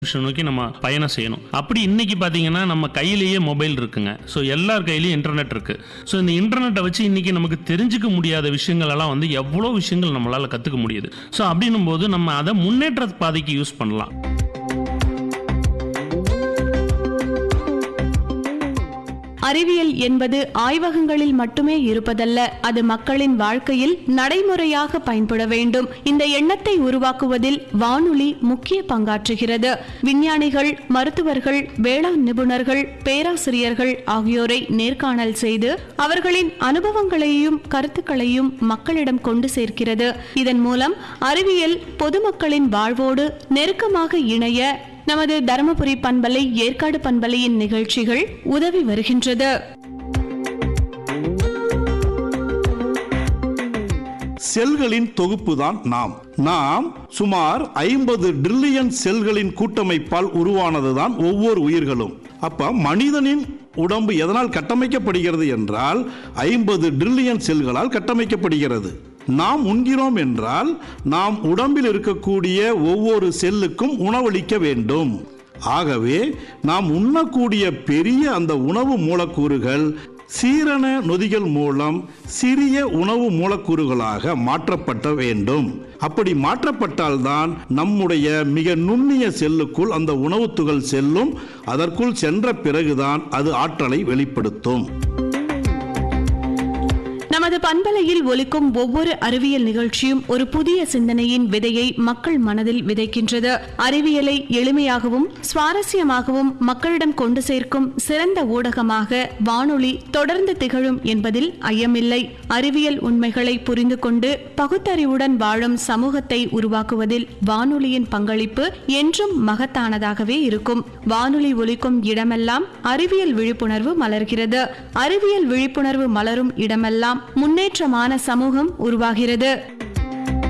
விஷயம் நோக்கி நம்ம பயணம் செய்யணும் அப்படி இன்னைக்கு பார்த்தீங்கன்னா நம்ம கையிலேயே மொபைல் இருக்குங்க ஸோ எல்லார் கையிலயும் இன்டர்நெட் இருக்கு ஸோ இந்த இன்டர்நெட்டை வச்சு இன்னைக்கு நமக்கு தெரிஞ்சுக்க முடியாத விஷயங்கள் எல்லாம் வந்து எவ்வளோ விஷயங்கள் நம்மளால கற்றுக்க முடியுது ஸோ அப்படின்னும் போது நம்ம அதை முன்னேற்ற பாதைக்கு யூஸ் பண்ணலாம் அறிவியல் என்பது ஆய்வகங்களில் மட்டுமே இருப்பதல்ல அது மக்களின் வாழ்க்கையில் நடைமுறையாக பயன்பட வேண்டும் இந்த எண்ணத்தை உருவாக்குவதில் வானொலி முக்கிய பங்காற்றுகிறது விஞ்ஞானிகள் மருத்துவர்கள் வேளாண் நிபுணர்கள் பேராசிரியர்கள் ஆகியோரை நேர்காணல் செய்து அவர்களின் அனுபவங்களையும் கருத்துக்களையும் மக்களிடம் கொண்டு சேர்க்கிறது இதன் மூலம் அறிவியல் பொதுமக்களின் வாழ்வோடு நெருக்கமாக இணைய நமது தருமபுரி பண்பலை ஏற்காடு பண்பலையின் நிகழ்ச்சிகள் உதவி வருகின்றது செல்களின் தொகுப்புதான் நாம் நாம் சுமார் ஐம்பது ட்ரில்லியன் செல்களின் கூட்டமைப்பால் உருவானதுதான் ஒவ்வொரு உயிர்களும் அப்ப மனிதனின் உடம்பு எதனால் கட்டமைக்கப்படுகிறது என்றால் ஐம்பது ட்ரில்லியன் செல்களால் கட்டமைக்கப்படுகிறது நாம் உண்கிறோம் என்றால் நாம் உடம்பில் இருக்கக்கூடிய ஒவ்வொரு செல்லுக்கும் உணவளிக்க வேண்டும் ஆகவே நாம் உண்ணக்கூடிய பெரிய அந்த உணவு மூலக்கூறுகள் சீரண நொதிகள் மூலம் சிறிய உணவு மூலக்கூறுகளாக மாற்றப்பட வேண்டும் அப்படி மாற்றப்பட்டால்தான் நம்முடைய மிக நுண்ணிய செல்லுக்குள் அந்த உணவுத் துகள் செல்லும் அதற்குள் சென்ற பிறகுதான் அது ஆற்றலை வெளிப்படுத்தும் நமது பண்பலையில் ஒலிக்கும் ஒவ்வொரு அறிவியல் நிகழ்ச்சியும் ஒரு புதிய சிந்தனையின் விதையை மக்கள் மனதில் விதைக்கின்றது அறிவியலை எளிமையாகவும் சுவாரஸ்யமாகவும் மக்களிடம் கொண்டு சேர்க்கும் சிறந்த ஊடகமாக வானொலி தொடர்ந்து திகழும் என்பதில் ஐயமில்லை அறிவியல் உண்மைகளை புரிந்து கொண்டு பகுத்தறிவுடன் வாழும் சமூகத்தை உருவாக்குவதில் வானொலியின் பங்களிப்பு என்றும் மகத்தானதாகவே இருக்கும் வானொலி ஒலிக்கும் இடமெல்லாம் அறிவியல் விழிப்புணர்வு மலர்கிறது அறிவியல் விழிப்புணர்வு மலரும் இடமெல்லாம் முன்னேற்றமான சமூகம் உருவாகிறது